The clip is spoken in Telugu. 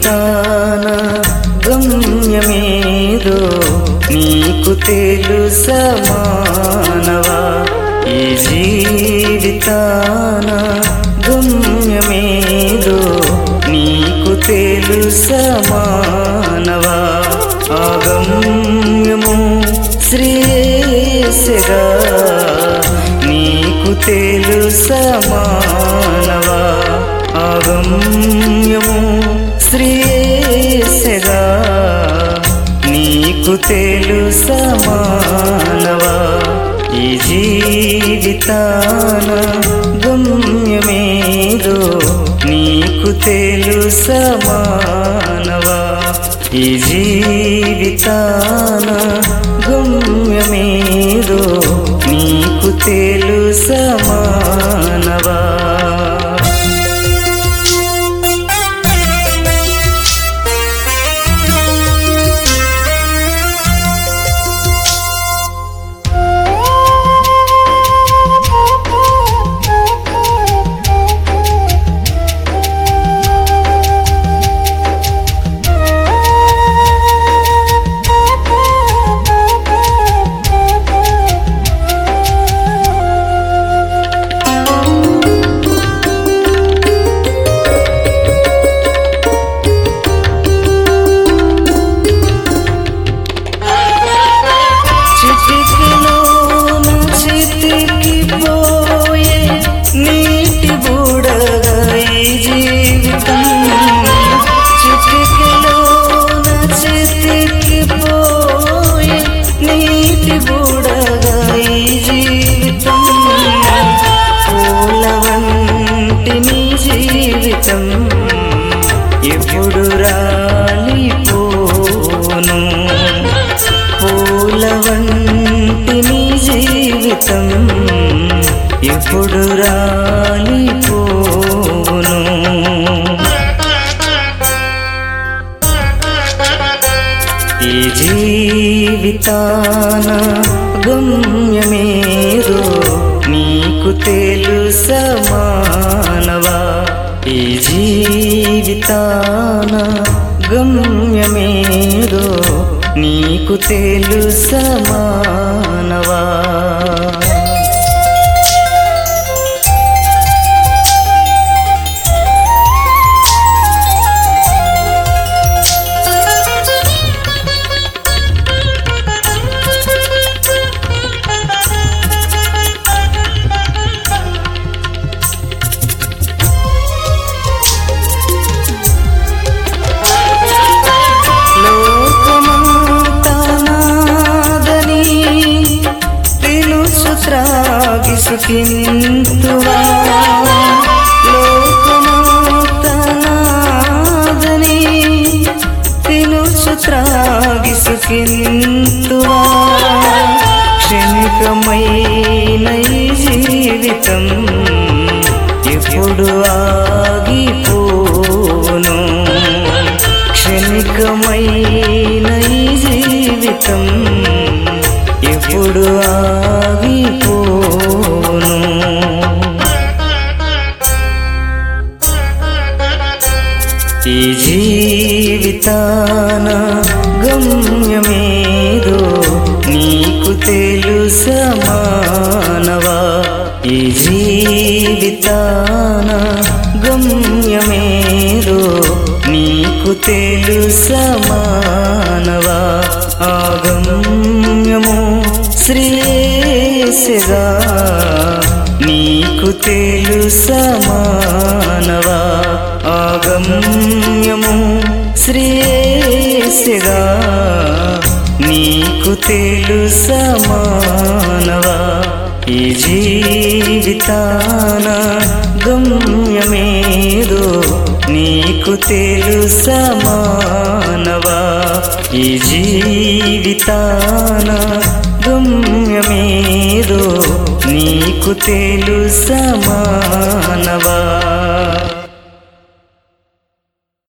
జీవితాన గమ్యమేదో నీకు తెలుసా మానవా ఈ జీవితాన గమ్యమేదో నీకు తెలుసా మానవా ఆగమ్యము శ్రేయస్సుగా నీకు తెలుసా మానవా ఆగమ్యము శ్రేయస్సుగా నీకు తెలుసా మానవా ఈ జీవితాన గమ్యమేదో నీకు తెలుసా మానవా ఈ జీవితాన గమ్యమేదో నీకు తెలుసా మానవా చిటికెలోన చితికిపోయే నీటి బుడగా ఈ జీవితం చిటికెలోన చితికిపోయే నీటి బుడగా ఈ జీవితం పూల వంటి నీ జీవితం ఎప్పుడు రాలిపోను పూల వంటి నీ జీవితం ఎప్పుడు రాలిపోను ఈ జీవితాన గమ్యమేదో నీకు తెలుసా మానవా ఈ జీవితాన గమ్యమేదో నీకు తెలుసా మానవా లోకమంతా నాదని తెలుసు త్రాగి సుఖింతువా లోకమంతా నాదని తెలుసు త్రాగి సుఖింతువా క్షణికమైన ఈ జీవితం ఎప్పుడు ఆగిపోను క్షణికమైన ఈ జీవితం ఎప్పుడు ఆగిపోను ఈ జీవితాన గమ్యమేదో నీకు తెలుసా మానవా ఈ జీవితాన గమ్యమేదో నీకు తెలుసా మానవా ఆగమ్యము శ్రేయస్సుగా నీకు తెలుసా మానవా ఆగమ్యము శ్రేయస్సుగా నీకు తెలుసా మానవా ఈ జీవితాన గమ్యమేదో నీకు తెలుసా మానవా ఈ జీవితాన గమ్యమేదో నీకు తెలుసా మానవా